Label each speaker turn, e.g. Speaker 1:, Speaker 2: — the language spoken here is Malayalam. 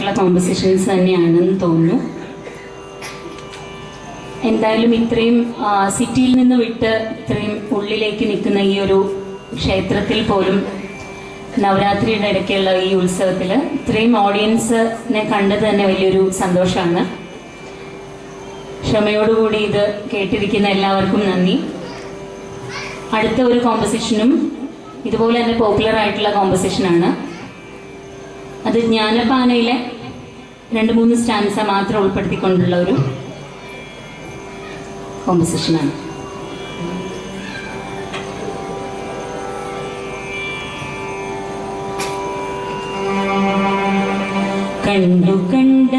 Speaker 1: ആയിട്ടുള്ള കോമ്പസിഷൻസ് തന്നെയാണെന്ന് തോന്നുന്നു എന്തായാലും ഇത്രയും ആ, സിറ്റിയിൽ നിന്ന് വിട്ട് ഇത്രയും ഉള്ളിലേക്ക് നിൽക്കുന്ന ഈ ഒരു ക്ഷേത്രത്തിൽ പോലും നവരാത്രിയുടെ ഇടയ്ക്കുള്ള ഈ ഉത്സവത്തിൽ ഇത്രയും ഓഡിയൻസിനെ കണ്ടത് തന്നെ വലിയൊരു സന്തോഷമാണ് ക്ഷമയോടുകൂടി ഇത് കേട്ടിരിക്കുന്ന എല്ലാവർക്കും നന്ദി അടുത്ത ഒരു കോമ്പസിഷനും ഇതുപോലെ തന്നെ പോപ്പുലർ ആയിട്ടുള്ള കോമ്പസിഷനാണ് അത് ജ്ഞാനപാനയിലെ രണ്ട് മൂന്ന് സ്റ്റാൻസ മാത്രം ഉൾപ്പെടുത്തിക്കൊണ്ടുള്ള ഒരു കോമ്പസിഷനാണ് കണ്ടു കണ്ട